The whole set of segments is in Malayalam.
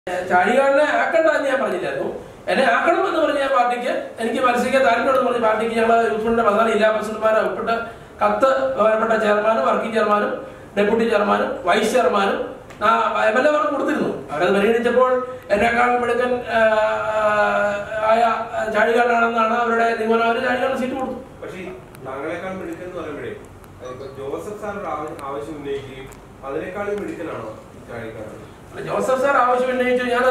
ചാഴികാടിനെ ആക്കണ്ട എന്ന് ഞാൻ പറഞ്ഞില്ലായിരുന്നു എന്നെ ആക്കണം എന്ന് പറഞ്ഞ ഞാൻ പാർട്ടിക്ക് എനിക്ക് മത്സരിക്കാൻ താല്പര്യമുണ്ടെന്ന് പറഞ്ഞ പാർട്ടിക്ക് ഞങ്ങൾ യൂത്ത് ഫണ്ടിന്റെ പതിനാല് ജില്ലാ പ്രസിഡന്റുമാരെ ഉൾപ്പെട്ട് കത്ത് ബഹുമാനപ്പെട്ട ചെയർമാനും വർക്കിംഗ് ചെയർമാനും ഡെപ്യൂട്ടി ചെയർമാനും വൈസ് ചെയർമാനും എം എൽ എമാർക്ക് കൊടുത്തിരുന്നു അവരത് പരിഗണിച്ചപ്പോൾ എന്നെക്കാൾ മിടുക്കൻ ആ, ആയ ചാഴികാരനാണെന്നാണ് അവരുടെ നിഗമനം അവർ ചാഴികാരന് സീറ്റ് കൊടുത്തു പക്ഷേ ഈ താങ്കളെക്കാൾ മിടുക്കൻ എന്ന് പറയുമ്പോഴേ ഇപ്പൊ ജോസഫ് സാർ ഒരു ആവ- ആവശ്യം ഉന്നയിക്കുകയും അതിനേക്കാളും മിടുക്കനാണോ ചാഴിക്കാരൻ ജോസഫ് സാർ ആവശ്യം ഉന്നയിച്ചു ഞാൻ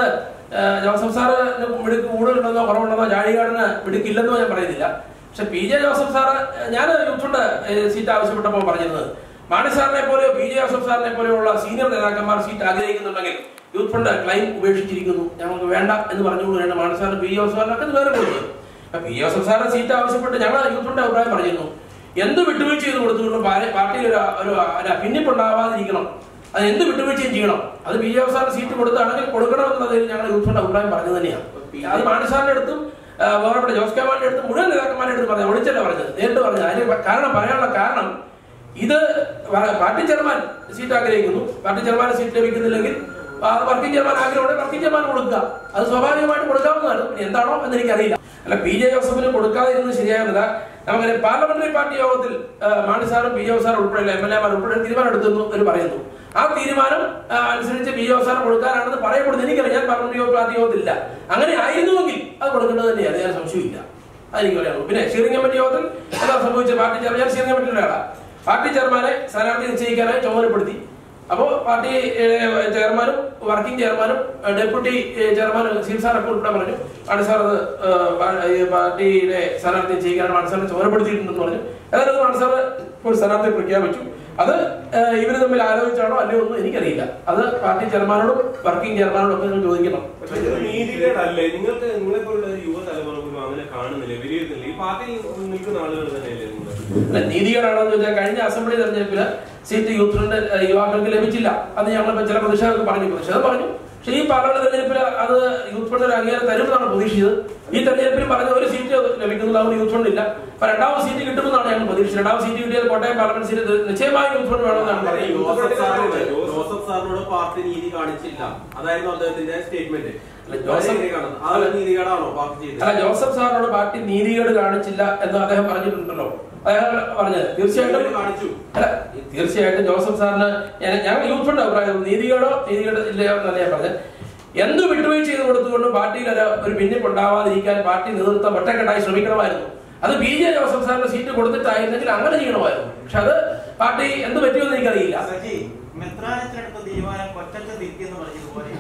ജോസഫ് സാറ് മിടുക്ക് കൂടുതലുണ്ടെന്നോ കുറവുണ്ടെന്നോ ചാഴികാടിന് മിടുക്കില്ലെന്നോ ഞാൻ പറയുന്നില്ല പക്ഷെ പി ജെ ജോസഫ് സാറ് ഞാൻ യൂത്ത് ഫണ്ട് സീറ്റ് ആവശ്യപ്പെട്ടപ്പോൾ പറഞ്ഞിരുന്നത് മാണി സാറിനെ പോലെയോ പി ജെ ജോസഫ് സാറിനെ പോലെയുള്ള സീനിയർ നേതാക്കന്മാർ സീറ്റ് ആഗ്രഹിക്കുന്നുണ്ടെങ്കിൽ യൂത്ത് ഫണ്ട് ക്ലൈം ഉപേക്ഷിച്ചിരിക്കുന്നു ഞങ്ങൾക്ക് വേണ്ട എന്ന് പറഞ്ഞുകൊണ്ടാണ് മാണി സാറിന് പി ജെ ജോസഫ് സാറിനൊക്കെ ഇത് വേറെ കൊടുത്തത് അപ്പൊ പി ജെ ജോസഫ് സാറിന് സീറ്റ് ആവശ്യപ്പെട്ട് ഞങ്ങൾ യൂത്ത് ഫണ്ട് അഭിപ്രായം പറഞ്ഞിരുന്നു എന്ത് വിട്ടുവീഴ്ച ചെയ്ത് കൊടുത്തുകൊണ്ടും പാര- പാർട്ടിയിൽ ഒരു ഒരു ഒരു ഭിന്നിപ്പുണ്ടാവാതിരിക്കണം അത് എന്ത് വിട്ടുവീഴ്ചയും ചെയ്യണം അത് ബി ജെ സാറിന് സീറ്റ് കൊടുത്താണെങ്കിൽ കൊടുക്കണം എന്നുള്ളതിൽ ഞങ്ങൾ യൂത്ത് ഫണ്ട് അഭിപ്രായം പറഞ്ഞു തന്നെയാണ് അത് മാണി സാറിന്റെ അടുത്തും ആ, ബഹുമാനപ്പെട്ട ജോസ് കെ മാണിന്റെ അടുത്തും മുഴുവൻ നേതാക്കന്മാരുടെ അടുത്ത് പറഞ്ഞു ഒളിച്ചല്ല പറഞ്ഞത് നേരിട്ട് പറഞ്ഞു അതിന് കാരണം പറയാനുള്ള കാരണം ഇത് വ- പാർട്ടി ചെയർമാൻ സീറ്റ് ആഗ്രഹിക്കുന്നു പാർട്ടി ചെയർമാൻ സീറ്റ് ലഭിക്കുന്നില്ലെങ്കിൽ ആ വർക്കിംഗ് ചെയർമാൻ ആഗ്രഹമുണ്ടെങ്കിൽ വർക്കിംഗ് ചെയർമാൻ കൊടുക്കുക അത് സ്വാഭാവികമായിട്ട് കൊടുക്കാവുന്നതാണ് ഇനി എന്താണോ എന്ന് എനിക്കറിയില്ല അല്ല പി ജെ ജോസഫിന് കൊടുക്കാതിരുന്നത് ശരിയാകുന്നില്ല നമുക്ക് പാർലമെന്ററി പാർട്ടി യോഗത്തിൽ ആ, മാണി സാറും പി ജെ സാറും ഉൾപ്പെടെ എം എൽ എമാർ ഉൾപ്പെടെ തീരുമാനം എടുത്തെന്ന് അവർ പറയുന്നു ആ തീരുമാനം ആ, അനുസരിച്ച് പി ജെ സാർ കൊടുക്കാനാണെന്ന് പറയപ്പെടുന്നത് എനിക്കറിയാം ഞാൻ പാർലമെന്ററി യോഗ പാർട്ടി യോഗത്തിലില്ല അങ്ങനെ ആയിരുന്നുവെങ്കിൽ അത് കൊടുക്കേണ്ടത് തന്നെയാണ് അത് ഞാൻ സംശയമില്ല അതെനിക്ക് പറയാനുള്ളൂ പിന്നെ സ്റ്റിയറിംഗ് കമ്മിറ്റി യോഗത്തിൽ എന്താ സംഭവിച്ചത് പാർട്ടി ചെയർമാൻ ഞാൻ സ്റ്റിയറിംഗ് കമ്മിറ്റിയുടെ ആളാണ് പാർട്ടി ചെയർമാനെ സ്ഥാനാർത്ഥി നിശ്ചയിക്കാനായി ചുമതലപ്പെടുത്തി അപ്പോൾ പാർട്ടി ഏഹ്, ചെയർമാനും വർക്കിംഗ് ചെയർമാനും ഏഹ്, ഡെപ്യൂട്ടി ഏഹ്, ചെയർമാനും സീൽ സാറൊക്കെ ഉൾപ്പെടെ പറഞ്ഞു ആണ് സാർ അത് ഏഹ്, പാ- ഈ പാർട്ടിയിലെ സ്ഥാനാർത്ഥി നിശ്ചയിക്കാനാണ് ആണ് സാറിനെ ചുമതലപ്പെടുത്തിയിട്ടുണ്ടെന്ന് പറഞ്ഞു ഏതായാലും ആണ് സാർ ഇപ്പോൾ സ്ഥാനാർത്ഥി പ്രഖ്യാപിച്ചു അത് ഏഹ്, ഇവര് തമ്മിൽ ആലോചിച്ചാണോ അല്ലയോ ഒന്നും എനിക്കറിയില്ല അത് പാർട്ടി ചെയർമാനോടും വർക്കിംഗ് ചെയർമാനോടും ഒക്കെ നിങ്ങൾ ചോദിക്കണം പക്ഷേ ഇത് നീതികേടല്ലേ നിങ്ങൾക്ക് നിങ്ങളെ പോലുള്ള ഒരു യുവതലമുറ പോലും അങ്ങനെ കാണുന്നില്ല വിലയിരുത്തുന്നില്ല ഈ പാർട്ടിയിൽ നിൽക്കുന്ന ആളുകൾ തന്നെയല്ലേ നിങ്ങൾ അല്ല, നീതികേടാണെന്ന് വെച്ചാൽ കഴിഞ്ഞ അസംബ്ലി തെരഞ്ഞെടുപ്പിൽ സീറ്റ് യൂത്ത് ഫ്രണ്ട് ഏഹ്, യുവാക്കൾക്ക് ലഭിച്ചില്ല അത് ഞങ്ങൾ ചില പ്രതിഷേധമൊക്കെ പറഞ്ഞു പ്രതിഷേധം പറഞ്ഞു പക്ഷേ ഈ പാർലമെന്റ് തെരഞ്ഞെടുപ്പിൽ അത് യൂത്ത് ഫണ്ട് ഒരു അംഗീകാരം തരുമെന്നാണ് പ്രതീക്ഷിച്ചത് ഈ തെരഞ്ഞെടുപ്പിൽ പറഞ്ഞ ഒരു സീറ്റ് ലഭിക്കുന്നത് അതുകൊണ്ട് യൂത്ത് ഫണ്ട് ഇല്ല അപ്പൊ രണ്ടാമത് സീറ്റ് കിട്ടുമെന്നാണ് ഞങ്ങൾ പ്രതീക്ഷിച്ചത് രണ്ടാമത് സീറ്റ് കിട്ടിയാൽ കോട്ടയം പാർലമെന്റ് സീറ്റ് നിശ്ചയമായും യൂത്ത് ഫണ്ട് വേണമെന്നാണ് പറയുന്നത് ജോസഫ് സാറിനോട് ജോസഫ് സാറിനോട് പാർട്ടി നീതി കാണിച്ചില്ല അതായിരുന്നു അദ്ദേഹത്തിന്റെ സ്റ്റേറ്റ്മെന്റ് അല്ല, ജോസഫ് ആ ഒരു നീതികേടാണോ പാർട്ടി ചെയ്തത് അല്ല ജോസഫ് സാറിനോട് പാർട്ടി നീതികേട് കാണിച്ചില്ല എന്ന് അദ്ദേഹം പറഞ്ഞിട്ടുണ്ടല്ലോ അദ്ദേഹം പറഞ്ഞത് തീർച്ചയായിട്ടും കാണിച്ചു അല്ല തീർച്ചയായിട്ടും ജോസഫ് സാറിന് ഞാൻ- ഞങ്ങൾ യൂത്ത് ഫണ്ട് അഭിപ്രായം നീതികേടോ നീതികേട് ഇല്ലയോ എന്നല്ല ഞാൻ പറഞ്ഞത് എന്ത് വിട്ടുവീഴ്ച ചെയ്ത് കൊടുത്തുകൊണ്ട് പാർട്ടിയിൽ ഒരു ഒരു ഭിന്നിപ്പ് ഉണ്ടാവാതിരിക്കാൻ പാർട്ടി നേതൃത്വം ഒറ്റക്കെട്ടായി ശ്രമിക്കണമായിരുന്നു അത് ബി ജെ ജോസഫ് സാറിന് സീറ്റ് കൊടുത്തിട്ടായിരുന്നെങ്കിൽ അങ്ങനെ ചെയ്യണമായിരുന്നു പക്ഷെ അത് പാർട്ടി എന്ത് പറ്റുമെന്ന് എനിക്കറിയില്ല സജി മെത്രാനത്തിനെടുത്ത തീരുമാനം കൊച്ചത്ത് തിരിക്കുന്നു പറഞ്ഞതുപോലെ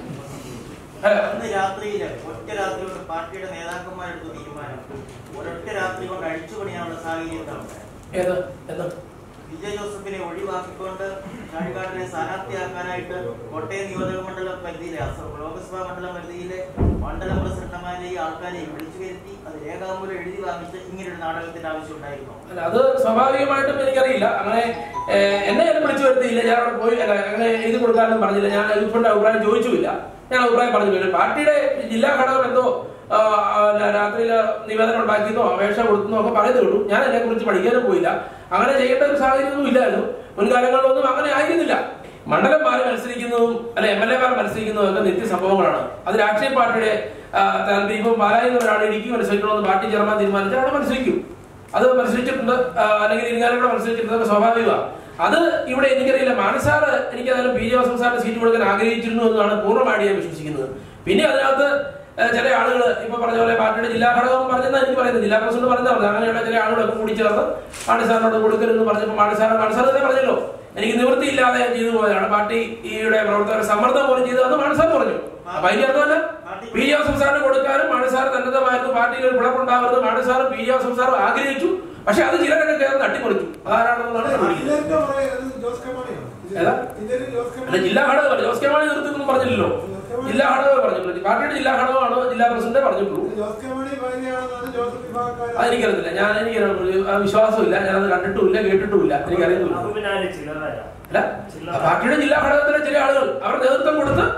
അല്ല, അന്ന് രാത്രിയില് ഒറ്റ രാത്രി കൊണ്ട് പാർട്ടിയുടെ നേതാക്കന്മാരെടുത്ത തീരുമാനം ഒരൊറ്റ രാത്രി കൊണ്ട് അഴിച്ചുപണിയാനുള്ള സാഹചര്യം ഏത് എന്ന് വിജയ് ജോസഫിനെ ഒഴിവാക്കിക്കൊണ്ട് ചാഴിക്കാടിനെ സ്ഥാനാർത്ഥിയാക്കാനായിട്ട് കോട്ടയം നിയോജക മണ്ഡലം പരിധിയിലെ അസ- ലോക്സഭാ മണ്ഡലം പരിധിയിലെ മണ്ഡലം പ്രസിഡന്റുമാരെ ഈ ആൾക്കാരെ വിളിച്ചു വരുത്തി അത് രേഖാമൂലം എഴുതി വാങ്ങിച്ച് ഇങ്ങനെ ഒരു നാടകത്തിന്റെ ആവശ്യം ഉണ്ടായിരുന്നു അല്ല അത് സ്വാഭാവികമായിട്ടും എനിക്കറിയില്ല അങ്ങനെ ഏഹ്, എന്നെ ഞാൻ വിളിച്ചു വരുത്തിയില്ല ഞാൻ അവിടെ പോയി അല്ല അങ്ങനെ എഴുതി കൊടുക്കാനൊന്നും പറഞ്ഞില്ല ഞാൻ യൂത്ത് ഫണ്ട് അഭിപ്രായം ചോദിച്ചുമില്ല ഞാൻ അഭിപ്രായം പറഞ്ഞില്ല പാർട്ടിയുടെ ജില്ലാ ഘടകം എന്തോ രാത്രിയിൽ നിവേദനം ഉണ്ടാക്കിയെന്നോ അപേക്ഷ കൊടുത്തെന്നോ ഒക്കെ പറയുന്നേ ഉള്ളൂ ഞാൻ അതിനെ കുറിച്ച് പഠിക്കാനും പോയില്ല അങ്ങനെ ചെയ്യേണ്ട ഒരു സാഹചര്യമൊന്നും ഇല്ലായിരുന്നു മുൻകാലങ്ങളിലൊന്നും അങ്ങനെ ആയിരുന്നില്ല മണ്ഡലം മാറി മത്സരിക്കുന്നതും അല്ലെ എം എൽ എമാർ മത്സരിക്കുന്നതും ഒക്കെ നിത്യ സംഭവങ്ങളാണ് അത് രാഷ്ട്രീയ പാർട്ടിയുടെ ആ, താല്പര്യം ഇപ്പം പാലായിൽ നിന്ന് ഒരാൾ ഇടുക്കി മത്സരിക്കണമെന്ന് പാർട്ടി ചെയർമാൻ തീരുമാനിച്ചാൽ അവിടെ മത്സരിക്കും അത് മത്സരിച്ചിട്ടുണ്ട് ആ, അല്ലെങ്കിൽ ഇരിങ്ങാലക്കുട മത്സരിച്ചിട്ടുണ്ട് അതൊക്കെ സ്വാഭാവികമാണ് അത് ഇവിടെ എനിക്കറിയില്ല മാനസാറ് എനിക്ക് ഏതായാലും ബി ജെ ജോസഫ് സാറിന് സീറ്റ് കൊടുക്കാൻ ആഗ്രഹിച്ചിരുന്നു എന്നാണ് പൂർണ്ണമായിട്ട് ഞാൻ വിശ്വസിക്കുന്നത് പിന്നെ അതിനകത്ത് ആ, ചില ആളുകൾ ഇപ്പൊ പറഞ്ഞ പോലെ പാർട്ടിയുടെ ജില്ലാ ഘടകം പറഞ്ഞെന്നാണ് എനിക്ക് പറയുന്നത് ജില്ലാ പ്രസിഡന്റ് പറഞ്ഞാൽ മതി അങ്ങനെയുള്ള ചില ആളുകളൊക്കെ കൂടി ചേർന്ന് മാണി സാറിനോട് കൊടുക്കരുതെന്ന് പറഞ്ഞപ്പോൾ മാണി സാർ മാണി സാർ തന്നെ പറഞ്ഞല്ലോ എനിക്ക് നിവൃത്തിയില്ലാതെ ഞാൻ ചെയ്തു പോയതാണ് പാർട്ടിയുടെ പ്രവർത്തകർ സമ്മർദ്ദം പോലും ചെയ്തതെന്ന് മാണി സാർ പറഞ്ഞു അപ്പൊ അതിന്റെ അർത്ഥമല്ല പി ജോസഫ് സാറിന് കൊടുക്കാനും മാണി സാർ തന്നതമായിരുന്നു പാർട്ടിയിൽ ഒരു പിളപ്പുണ്ടാവരുത് മാണി സാറും പി ജോസഫ് സാറും ആഗ്രഹിച്ചു പക്ഷെ അത് ചിലരൊക്കെ ചേർന്ന് അട്ടിമറിച്ചു അതാരാണെന്നാണ് ഞാൻ വിളിക്കുന്നത് ഏതാ? അല്ല ജില്ലാ ഘടകം ജോസ് കെ മാണി നിർത്തുന്നു പറഞ്ഞില്ലല്ലോ ജില്ലാ ഘടകം പറഞ്ഞിട്ടുള്ളൂ പാർട്ടിയുടെ ജില്ലാ ഘടകമാണ് ജില്ലാ പ്രസിഡന്റ് പറഞ്ഞിട്ടുള്ളൂ അതെനിക്കറിയത്തില്ല ഞാൻ എനിക്ക് ആ വിശ്വാസമില്ല ഞാനത് കണ്ടിട്ടുമില്ല കേട്ടിട്ടുമില്ല എനിക്കറിയത്തില്ല അപ്പൊ പിന്നെ ആര് ചില്ലറ അല്ല ആ പാർട്ടിയുടെ ജില്ലാ ഘടകത്തിലെ ചില ആളുകൾ അവർ നേതൃത്വം കൊടുത്ത്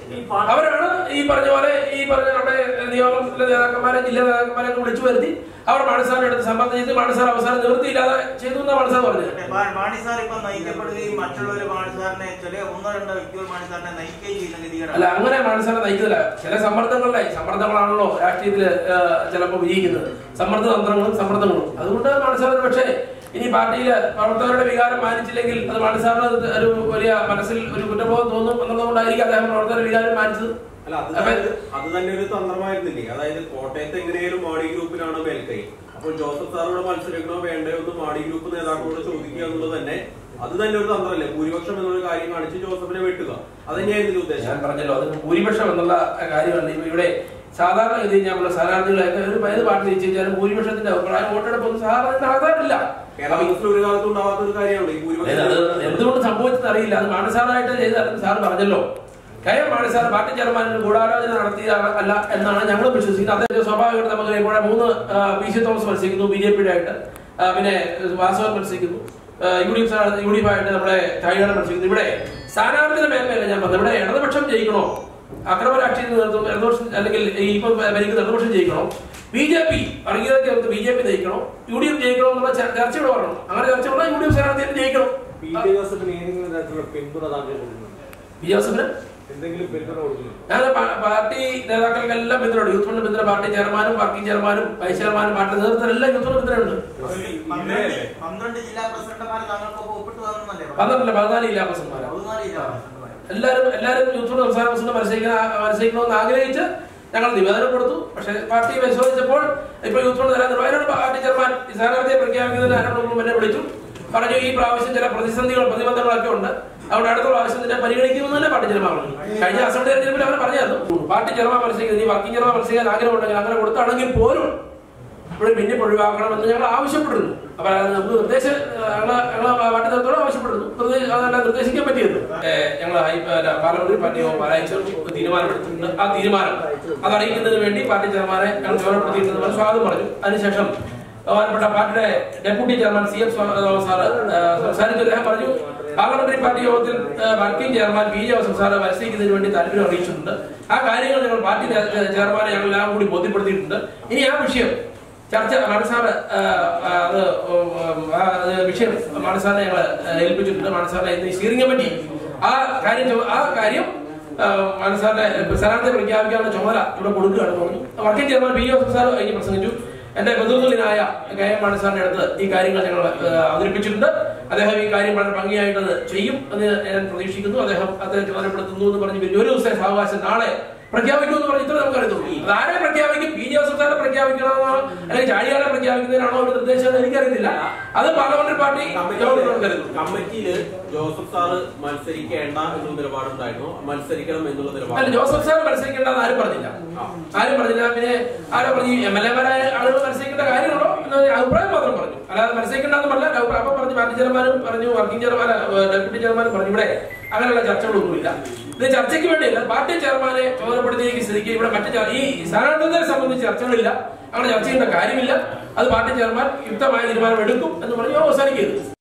ഈ പാർട്ടി അവരാണ് ഈ പറഞ്ഞ പോലെ ഈ പറഞ്ഞ നമ്മുടെ നിയമത്തിലെ നേതാക്കന്മാരെ ജില്ലാ നേതാക്കന്മാരെ ഒക്കെ വിളിച്ചു വരുത്തി അവർ മാണിസാറിനെ എടുത്ത് സമ്മതം ചെയ്ത് മാണിസാർ അവസാനം നിവൃത്തിയില്ലാതെ ചെയ്തു എന്നാണ് മാണിസാർ പറഞ്ഞത് മറ്റേ മാ- മാണി സാർ ഇപ്പൊ നയിക്കപ്പെടുകയും മറ്റുള്ളവർ മാണി സാറിനെ ചില ഒന്നോ രണ്ടോ വ്യക്തികൾ മാണി സാറിനെ നയിക്കുകയും ചെയ്യുന്ന അല്ല ഗതികേടാണ് അങ്ങനെ മാണിസാറെ നയിക്കുന്നില്ല ചില സമ്മർദ്ദങ്ങളിലെ സമ്മർദ്ദങ്ങളാണല്ലോ രാഷ്ട്രീയത്തില് ചിലപ്പോൾ വിജയിക്കുന്നത് സമ്മർദ്ദ തന്ത്രങ്ങളും സമ്മർദ്ദങ്ങളും അതുകൊണ്ട് മാണിസാറിന് പക്ഷേ ഇനി പാർട്ടിയിലെ പ്രവർത്തകരുടെ വികാരം മാനിച്ചില്ലെങ്കിൽ അത് മാണിസാറിന് ഒരു വലിയ മനസ്സിൽ ഒരു കുറ്റബോധം തോന്നും എന്നുള്ളതുകൊണ്ടായിരിക്കും അദ്ദേഹം പ്രവർത്തകരുടെ വികാരം മാനിച്ചത് അല്ല അത് അപ്പൊ- തന്നെ അത് തന്നെ ഒരു തന്ത്രമായിരുന്നില്ലേ അതായത് കോട്ടയത്ത് എങ്ങനെയാലും മാടി ഗ്രൂപ്പിനാണ് മേൽക്കൈ അപ്പോൾ ജോസഫ് സാറോട് മത്സരിക്കണോ വേണ്ടയോ എന്ന് മാടി ഗ്രൂപ്പ് നേതാക്കളോട് ചോദിക്കുക എന്നുള്ളത് തന്നെ അത് തന്നെ ഒരു തന്ത്രമല്ലേ ഭൂരിപക്ഷം എന്നുള്ള കാര്യം കാണിച്ച് ജോസഫിനെ വെട്ടുക അത് തന്നെയായിരുന്നു ഞാൻ ഉദ്ദേശം പറഞ്ഞല്ലോ അത് ഭൂരിപക്ഷം എന്നുള്ള കാര്യമല്ല ഇപ്പൊ ഇവിടെ സാധാരണഗതിയിൽ നമ്മുടെ സ്ഥാനാർത്ഥികളെയൊക്കെ ഒരു ഏത് പാർട്ടി ജയിച്ചു കഴിഞ്ഞാലും ഭൂരിപക്ഷത്തിന്റെ അഭിപ്രായം വോട്ടെടുപ്പൊന്നും സാധാരണ ആകാറില്ല കേരള കോൺഗ്രസിൽ ഒരു കാലത്തും ഉണ്ടാവാത്ത ഒരു കാര്യമാണ് ഈ അതായത് അത് ഭൂരിപക്ഷം എന്തുകൊണ്ട് സംഭവിച്ചത് അറിയില്ല അത് മാനസാറായിട്ട് ചെയ്താലും സാർ പറഞ്ഞല്ലോ K M Mani sir party ചെയർമാനിന് ഗൂഢാലോചന നടത്തിയ അല്ല എന്നാണ് ഞങ്ങൾ വിശ്വസിക്കുന്നത് അദ്ദേഹത്തെ സ്വാഭാവികമായിട്ട് നമുക്ക് ഇവിടെ മൂന്ന് ആ, പി സി തോമസ് മത്സരിക്കുന്നു ബി ജെ പിയുടെ ആയിട്ട് ആ, പിന്നെ വാസവൻ മത്സരിക്കുന്നു ആ, യു ഡി എഫ് സ്ഥാനാർത്ഥി- യു ഡി എഫ് ആയിട്ട് നമ്മുടെ ചാഴികാട് മത്സരിക്കുന്നു ഇവിടെ സ്ഥാനാർത്ഥിയുടെ മേന്മയല്ല ഞാൻ പറഞ്ഞത് ഇവിടെ ഇടതുപക്ഷം ജയിക്കണോ അക്രമ രാഷ്ട്രീയ നേതൃത്വം ഇടതുപക്ഷം അല്ലെങ്കിൽ ഈ ഇപ്പൊ ഭരിക്കുന്ന ഇടതുപക്ഷം ജയിക്കണോ ബി ജെ പി വർഗീയതയ്ക്ക് ബി ജെ പി ജയിക്കണോ യു ഡി എഫ് ജയിക്കണോ എന്നുള്ള ചർ- ചർച്ച ഇവിടെ വരണം അങ്ങനെ ചർച്ച വന്നാൽ യു ഡി എഫ് സ്ഥാനാർത്ഥിയെ ജയിക്കണം പി ജെ ജോസഫിന് ഏതെങ്കിലും തരത്തിലുള്ള പിന്തുണ താങ്കൾ കൊടുക്കുന്നുണ്ട് പി ജോസഫിന് എന്തെങ്കിലും പിന്തുണ കൊടുക്കുന്നുണ്ട് ഞാൻ പാ- പാർട്ടി നേതാക്കൾക്കെല്ലാം പിന്തുണയുണ്ട് യൂത്ത് ഫണ്ട് പിന്തുണ പാർട്ടി ചെയർമാനും വർക്കിംഗ് ചെയർമാനും വൈസ് ചെയർമാനും പാർട്ടി നേതൃത്വം എല്ലാം യൂത്ത് ഫണ്ട് പിന്തുണയുണ്ട് പന്ത്രണ്ട് പന്ത്രണ്ട് ജില്ലാ പ്രസിഡന്റുമാർ താങ്കൾക്കൊപ്പം ഒപ്പിട്ട് വന്നല്ലേ പന്ത്രണ്ടല്ല പതിനാല് ജില്ലാ പ്രസിഡന്മാരാണ് പതിനാല് ജില്ലാ പ്രസിഡന്റുമാർ എല്ലാവരും എല്ലാവരും യൂത്ത് ഫണ്ട് സംസ്ഥാന പ്രസിഡന്റ് മത്സരിക്കുന്ന മത്സരിക്കണമെന്ന് ആഗ്രഹിച്ച് ഞങ്ങൾ നിവേദനം കൊടുത്തു പക്ഷേ പാർട്ടി പരിശോധിച്ചപ്പോൾ ഇപ്പോൾ യൂത്ത് ഫണ്ട് തരാൻ നിർവാഹകരുടെ പാർട്ടി ചെയർമാൻ ഈ സ്ഥാനാർത്ഥിയെ പ്രഖ്യാപിക്കുന്നതിന് ആരോടും എന്നെ വിളിച്ചു പറഞ്ഞു ഈ പ്രാവശ്യം ചില പ്രതിസന്ധികൾ പ്രതിബന്ധങ്ങളൊക്കെ ഉണ്ട് അതുകൊണ്ട് അടുത്ത പ്രാവശ്യം ഇതിനെ പരിഗണിക്കുമെന്ന് തന്നെ പാർട്ടി ചെയർമാൻ പറഞ്ഞു കഴിഞ്ഞ അസംബ്ലി തെരഞ്ഞെടുപ്പിൽ അവർ പറഞ്ഞായിരുന്നു പാർട്ടി ചെയർമാൻ മത്സരിക്കുന്നത് ഈ വർക്കിംഗ് ചെയർമാൻ മത്സരിക്കാൻ ആഗ്രഹമുണ്ടെങ്കിൽ അങ്ങനെ കൊടുത്താണെങ്കിൽ പോലും ഇവിടെ ഭിന്നിപ്പ് ഒഴിവാക്കണമെന്ന് ഞങ്ങൾ ആവശ്യപ്പെട്ടിരുന്നു അപ്പൊ അത് നമുക്ക് നിർദ്ദേശം ഞങ്ങളെ ഞങ്ങളെ പാർട്ടി നേതൃത്വം ആവശ്യപ്പെടുന്നു നിർദ്ദേശ- അതെല്ലാം നിർദ്ദേശിക്കാൻ പറ്റിയത് ഞങ്ങൾ പാർലമെന്ററി പാർട്ടി പാലാഴ്ച തീരുമാനമെടുത്തിട്ടുണ്ട് ആ തീരുമാനം അത് അറിയിക്കുന്നതിന് വേണ്ടി പാർട്ടി ചെയർമാനെ ഞങ്ങൾ ചുമതലപ്പെടുത്തിയിട്ടുണ്ടെന്ന് സ്വാഗതം പറഞ്ഞു അതിനുശേഷം ബഹുമാനപ്പെട്ട പാർട്ടിയുടെ deputy chairman C M sir സംസാരിച്ചു അദ്ദേഹം പറഞ്ഞു പാർലമെന്ററി പാർട്ടി യോഗത്തിൽ ആ, working chairman P J Joseph sir മത്സരിക്കുന്നതിന് വേണ്ടി താല്പര്യം അറിയിച്ചിട്ടുണ്ട് ആ കാര്യങ്ങൾ ഞങ്ങൾ പാർട്ടി നേ- ചെയർമാനെ ഞങ്ങൾ എല്ലാം കൂടി ബോധ്യപ്പെടുത്തിയിട്ടുണ്ട് ഇനി ആ വിഷയം ചർച്ച മാനസാറ് അത് ഉം, ആ അത് വിഷയം മാനസാറിനെ ഞങ്ങൾ ഏൽപ്പിച്ചിട്ടുണ്ട് മാനസാറിനെ ഇന്ന് സ്റ്റിയറിംഗ് കമ്മിറ്റി ആ കാര്യം ചുമ- ആ കാര്യം മാനസാറിന്റെ സ്ഥാനാർത്ഥി പ്രഖ്യാപിക്കാനുള്ള ചുമതല ഇവിടെ കൊടുക്കുകയാണ് പറഞ്ഞു working chairman P Joseph sir കഴിഞ്ഞ് പ്രസംഗിച്ചു എന്റെ ബന്ധുക്കളിനായ കെ എം മാനസാറിന്റെ അടുത്ത് ഈ കാര്യങ്ങൾ ഞങ്ങൾ ഏഹ്, അവതരിപ്പിച്ചിട്ടുണ്ട് അദ്ദേഹം ഈ കാര്യം വളരെ ഭംഗിയായിട്ട് അത് ചെയ്യും എന്ന് ഞാൻ പ്രതീക്ഷിക്കുന്നു അദ്ദേഹം അദ്ദേഹം ചുമതലപ്പെടുത്തുന്നു എന്ന് പറഞ്ഞ് പിന്നെ ഒരു ദിവസത്തെ സാവകാശം നാളെ പ്രഖ്യാപിക്കുമെന്ന് പറഞ്ഞ് ഇത്ര നമുക്കറിയത്തുള്ളൂ അത് ആരെ പ്രഖ്യാപിക്കും പി ജോസഫ് സാറിനെ പ്രഖ്യാപിക്കണമെന്നോ അല്ലെങ്കിൽ ചാഴിയാളെ പ്രഖ്യാപിക്കുന്നതിനാണോ ഒരു നിർദ്ദേശം എന്ന് എനിക്കറിയത്തില്ല അത് പാർലമെന്ററി പാർട്ടി യോഗത്തിൽ കരുതുന്നു കമ്മിറ്റിയില് ജോസഫ് സാറ് മത്സരിക്കേണ്ട എന്നുള്ള നിലപാടുണ്ടായിരുന്നു മത്സരിക്കണം എന്നുള്ള അല്ല നിലപാട് ജോസഫ് സാർ മത്സരിക്കേണ്ടെന്ന് ആരും പറഞ്ഞില്ല ആരും പറഞ്ഞില്ല പിന്നെ ആരോ പറഞ്ഞു എം എൽ എമാരായ ആളുകൾ മത്സരിക്കേണ്ട കാര്യമുണ്ടോ എന്ന് അഭിപ്രായം മാത്രം പറഞ്ഞു അല്ലാതെ മത്സരിക്കേണ്ടെന്ന് പറഞ്ഞ അഭിപ്രായം അപ്പൊ പറഞ്ഞു പാർട്ടി ചെയർമാനും പറഞ്ഞു വർക്കിംഗ് ചെയർമാൻ ഡെപ്യൂട്ടി ചെയർമാനും പറഞ്ഞു ഇവിടെ അങ്ങനെയുള്ള ചർച്ചകളൊന്നുമില്ല ഇത് ചർച്ചയ്ക്ക് വേണ്ടിയല്ല പാർട്ടി ചെയർമാനെ ചുമതലപ്പെടുത്തിയിരിക്കുന്ന സ്ഥിതിക്ക് ഇവിടെ മറ്റു ചർ- ഈ സ്ഥാനാർത്ഥികളെ സംബന്ധിച്ച് ചർച്ചകളില്ല അങ്ങനെ ചർച്ച ചെയ്യേണ്ട കാര്യമില്ല അത് പാർട്ടി ചെയർമാൻ യുക്തമായ തീരുമാനം എടുക്കും എന്ന് പറഞ്ഞ് അവസാനിക്കരുത്